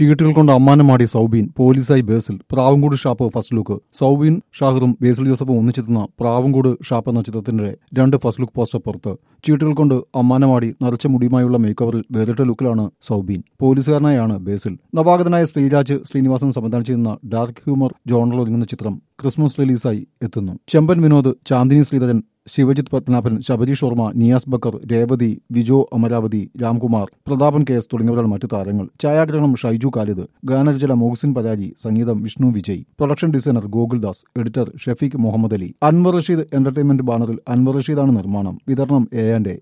ചീട്ടുകൾ കൊണ്ട് അമ്മാനമാടി സൗബീൻ പോലീസായി ബേസിൽ പ്രാവങ്കോട് ഷാപ്പ് ഫസ്റ്റ് ലുക്ക് സൗബീൻ ഷാഹിറും ബേസിൽ ജോസഫും ഒന്നിച്ചെത്തുന്ന പ്രാവങ്കോട് ഷാപ്പ് എന്ന ചിത്രത്തിന്റെ രണ്ട് ഫസ്റ്റ് ലുക്ക് പോസ്റ്റർ പുറത്ത് ചീട്ടുകൾ കൊണ്ട് അമ്മാനമാടി നരച്ച മുടിയുമായുള്ള മേക്കവറിൽ വേറിട്ട ലുക്കിലാണ് സൗബീൻ പോലീസുകാരനായാണ് ബേസിൽ നവാഗതനായ ശ്രീരാജ് ശ്രീനിവാസൻ സംവിധാനം ചെയ്യുന്ന ഡാർക്ക് ഹ്യൂമർ ജോണറിൽ ഒരുങ്ങുന്ന ചിത്രം ക്രിസ്മസ് റിലീസായി എത്തുന്നു ചെമ്പൻ വിനോദ് ചാന്ദിനി ശ്രീധരൻ ശിവജിത് പത്മനാഭൻ ശബരീഷ് വർമ്മ നിയാസ് ബക്കർ രേവതി വിജോ അമരാവതി രാംകുമാർ പ്രതാപൻ കെ എസ് തുടങ്ങിയവരാണ് മറ്റു താരങ്ങൾ ഛായാഗ്രഹണം ഷൈജു കാലിദ് ഗാനരചന മോഹ്സിൻ പരാജി സംഗീതം Vishnu Vijay production designer Gokuldas editor Shafeeq Muhammad Ali Anwar Rasheed entertainment ബാനറിൽ അൻവർ റഷീദാണ് നിർമ്മാണം വിതരണം എ ആൻഡ് എ